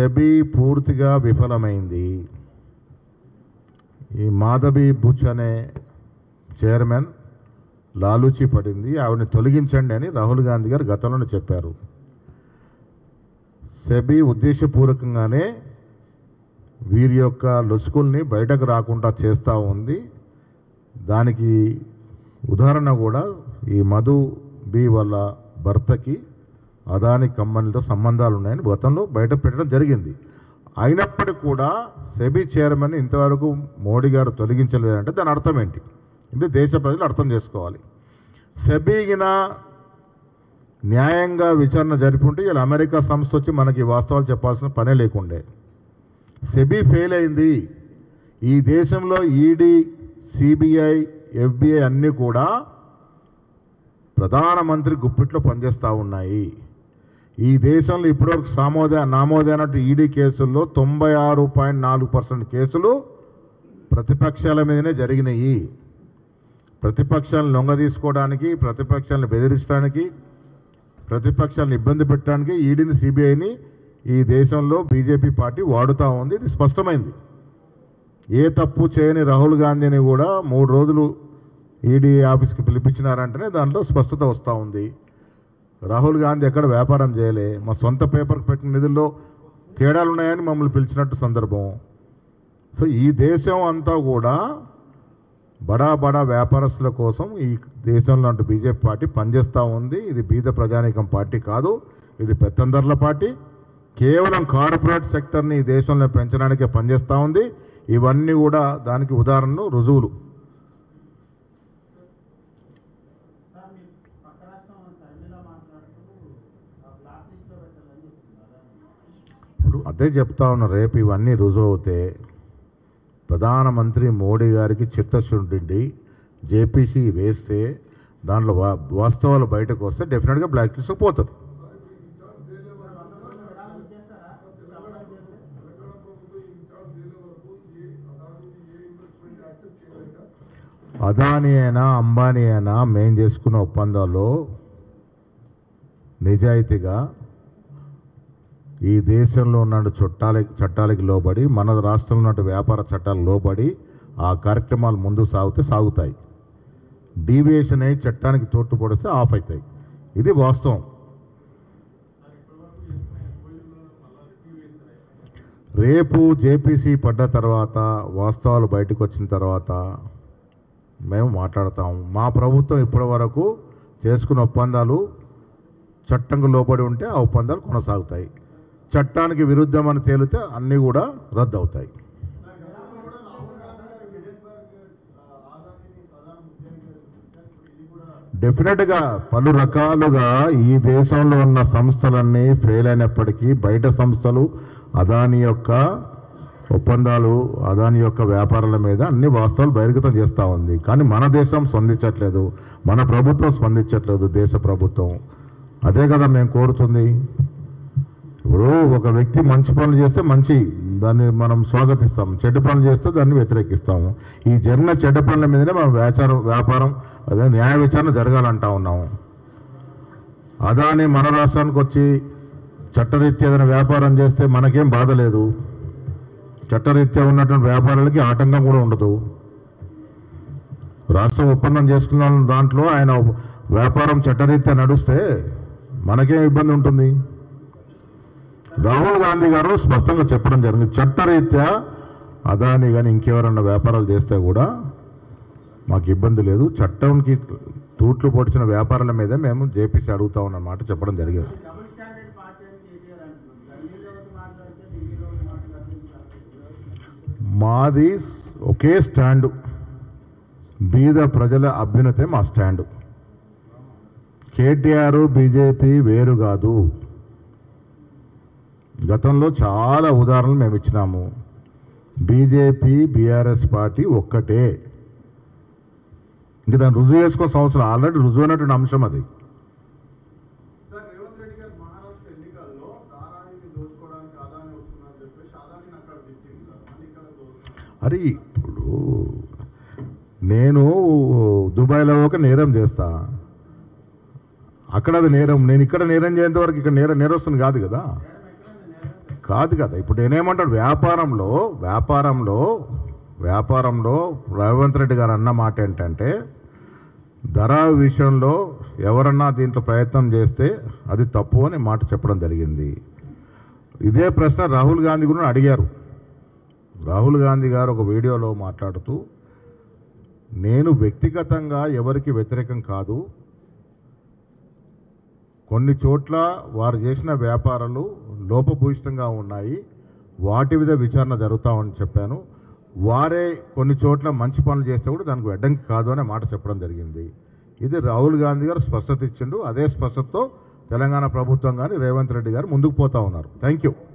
SEBI పూర్తిగా విఫలమైంది ఈ మాధవి బుచ్ అనే చైర్మన్ లాలూచి పడింది ఆవిడని తొలగించండి అని రాహుల్ గాంధీ గారు గతంలోనే చెప్పారు సెబీ ఉద్దేశపూర్వకంగానే వీరి యొక్క లొసుకుల్ని బయటకు రాకుండా చేస్తూ ఉంది దానికి ఉదాహరణ కూడా ఈ మధు బి వాళ్ళ భర్తకి అదాని కంపెనీతో సంబంధాలు ఉన్నాయని గతంలో బయట పెట్టడం జరిగింది అయినప్పటికీ కూడా సెబీ చైర్మన్ ఇంతవరకు మోడీ గారు తొలగించలేదంటే దాని అర్థం ఏంటి ఇది దేశ ప్రజలు అర్థం చేసుకోవాలి సెబీగిన న్యాయంగా విచారణ జరిపి ఉంటే ఇలా అమెరికా సంస్థ వచ్చి మనకి ఈ వాస్తవాలు చెప్పాల్సిన పనే లేకుండే సెబీ ఫెయిల్ అయింది ఈ దేశంలో ఈడీ సిబిఐ ఎఫ్బిఐ అన్నీ కూడా ప్రధానమంత్రి గుప్పిట్లో పనిచేస్తూ ఉన్నాయి ఈ దేశంలో ఇప్పటివరకు సామోద నామోదైనట్టు ఈడీ కేసుల్లో తొంభై ఆరు పాయింట్ నాలుగు పర్సెంట్ కేసులు ప్రతిపక్షాల మీదనే జరిగినాయి ప్రతిపక్షాలను లొంగ తీసుకోవడానికి ప్రతిపక్షాలను బెదిరించడానికి ప్రతిపక్షాలను ఇబ్బంది పెట్టడానికి ఈడీని సిబిఐని ఈ దేశంలో బీజేపీ పార్టీ వాడుతూ ఉంది ఇది స్పష్టమైంది ఏ తప్పు చేయని రాహుల్ గాంధీని కూడా మూడు రోజులు ఈడీ ఆఫీస్కి పిలిపించినారంటేనే దాంట్లో స్పష్టత వస్తూ ఉంది రాహుల్ గాంధీ ఎక్కడ వ్యాపారం చేయలే మా సొంత పేపర్కి పెట్టిన నిధుల్లో తేడాలు ఉన్నాయని మమ్మల్ని పిలిచినట్టు సందర్భం సో ఈ దేశం అంతా కూడా బడా బడా వ్యాపారస్తుల కోసం ఈ దేశంలో అంటూ బీజేపీ పార్టీ పనిచేస్తూ ఉంది ఇది బీద ప్రజానీకం పార్టీ కాదు ఇది పెత్తందర్ల పార్టీ కేవలం కార్పొరేట్ సెక్టర్ని ఈ దేశంలో పెంచడానికే పనిచేస్తూ ఉంది ఇవన్నీ కూడా దానికి ఉదాహరణలు రుజువులు సార్ మీ పక్క రాష్ట్రం షర్మిల మాట్లాడుతూ ఆ బ్లాక్ లిస్ట్లో పెట్టాలని చెప్తున్నారు ఇప్పుడు అదే చెప్తా ఉన్నా రేపు ఇవన్నీ రుజువు అవుతే ప్రధానమంత్రి మోడీ గారికి చిత్తశుండి జేపీసీ వేస్తే దాంట్లో వా- వాస్తవాలు బయటకు వస్తే డెఫినెట్గా బ్లాక్ లిస్ట్ పోతుంది అదాని అయినా అంబానీ అయినా మేం చేసుకున్న ఒప్పందాల్లో నిజాయితీగా ఈ దేశంలో ఉన్న చట్టాలకి చట్టాలకి లోబడి మన రాష్ట్రంలో ఉన్న వ్యాపార చట్టాలకు లోబడి ఆ కార్యక్రమాలు ముందుకు సాగితే సాగుతాయి డీవియేషన్ అయి చట్టానికి తోటు పొడిస్తే ఆఫ్ అవుతాయి ఇది వాస్తవం రేపు జేపీసీ పడ్డ తర్వాత వాస్తవాలు బయటకు వచ్చిన తర్వాత మేము మాట్లాడతాము మా ప్రభుత్వం ఇప్పటి వరకు చేసుకున్న ఒప్పందాలు చట్టంకు లోబడి ఉంటే ఆ ఒప్పందాలు కొనసాగుతాయి చట్టానికి విరుద్ధమని తేలితే అన్నీ కూడా రద్దు అవుతాయి డెఫినెట్గా పలు రకాలుగా ఈ దేశంలో ఉన్న సంస్థలన్నీ ఫెయిల్ అయినప్పటికీ బయట సంస్థలు అదాని యొక్క ఒప్పందాలు అదాని యొక్క వ్యాపారాల మీద అన్ని వాస్తవాలు బహిర్గతం చేస్తూ ఉంది కానీ మన దేశం స్పందించట్లేదు మన ప్రభుత్వం స్పందించట్లేదు దేశ ప్రభుత్వం అదే కదా మేము కోరుతుంది ఇప్పుడు ఒక వ్యక్తి మంచి పనులు చేస్తే మంచి దాన్ని మనం స్వాగతిస్తాం చెడ్డ పనులు చేస్తే దాన్ని వ్యతిరేకిస్తాము ఈ జరిగిన చెడ్డ పనుల మీదనే మనం వ్యాచారం వ్యాపారం అదే న్యాయ విచారణ జరగాలంటా ఉన్నాము అదాని మన రాష్ట్రానికి వచ్చి చట్టరీత్యా ఏదైనా వ్యాపారం చేస్తే మనకేం బాధ లేదు చట్టరీత్యా ఉన్నటువంటి వ్యాపారాలకి ఆటంకం కూడా ఉండదు రాష్ట్రం ఒప్పందం చేసుకున్న దాంట్లో ఆయన వ్యాపారం చట్టరీత్యా నడుస్తే మనకేం ఇబ్బంది ఉంటుంది రాహుల్ గాంధీ గారు స్పష్టంగా చెప్పడం జరిగింది చట్టరీత్యా అదాని కానీ ఇంకెవరన్నా వ్యాపారాలు చేస్తే కూడా మాకు ఇబ్బంది లేదు చట్టంకి తూట్లు పొడిచిన వ్యాపారాల మీద మేము జేపీసీ అడుగుతా ఉన్నమాట చెప్పడం జరిగింది డబుల్ స్టాండర్డ్ పార్టీ అని కేటీఆర్ అంటున్నారు ఢిల్లీలో ఒకటి మాట్లాడితే ఢిల్లీలో ఒకటి మాట్లాడితే మాది ఒకే స్టాండు బీద ప్రజల అభ్యున్నతే మా స్టాండు కేటీఆర్ బీజేపీ వేరు కాదు గతంలో చాలా ఉదాహరణలు మేము ఇచ్చినాము బీజేపీ బీఆర్ఎస్ పార్టీ ఒక్కటే ఇంక దాన్ని రుజువు చేసుకోవాల్సిన అవసరం ఆల్రెడీ రుజువైనటువంటి అంశం అది సార్ రేవంత్ రెడ్డి గారు మహారాష్ట్ర ఎన్నికల్లో దారానికి దోచుకోవడానికి అదాని వస్తుందని చెప్పేసి అదాని అక్కడ తిట్టింది సార్ మళ్ళీ ఇక్కడ దోచుకున్నారు అరే ఇప్పుడు నేను దుబాయ్లో ఒక నేరం చేస్తా అక్కడ అది నేరం నేను ఇక్కడ నేరం చేసేంత వరకు ఇక్కడ నేరం నేరస్తుంది కాదు కదా కాదు కదా ఇప్పుడు నేనేమంటాడు వ్యాపారంలో వ్యాపారంలో వ్యాపారంలో రేవంత్ రెడ్డి గారు అన్న మాట ఏంటంటే ధర విషయంలో ఎవరన్నా దీంట్లో ప్రయత్నం చేస్తే అది తప్పు అని మాట చెప్పడం జరిగింది ఇదే ప్రశ్న రాహుల్ గాంధీ కూడా అడిగారు రాహుల్ గాంధీ గారు ఒక వీడియోలో మాట్లాడుతూ నేను వ్యక్తిగతంగా ఎవరికి వ్యతిరేకం కాదు కొన్ని చోట్ల వారు చేసిన వ్యాపారాలు లోపభూయిష్టంగా ఉన్నాయి వాటి మీద విచారణ జరుగుతామని చెప్పాను వారే కొన్ని చోట్ల మంచి పనులు చేస్తే కూడా దానికి అడ్డంకి కాదు అనే మాట చెప్పడం జరిగింది ఇది రాహుల్ గాంధీ గారు స్పష్టత ఇచ్చిండు అదే స్పష్టతతో తెలంగాణ ప్రభుత్వం కానీ రేవంత్ రెడ్డి గారు ముందుకు పోతా ఉన్నారు థ్యాంక్ యూ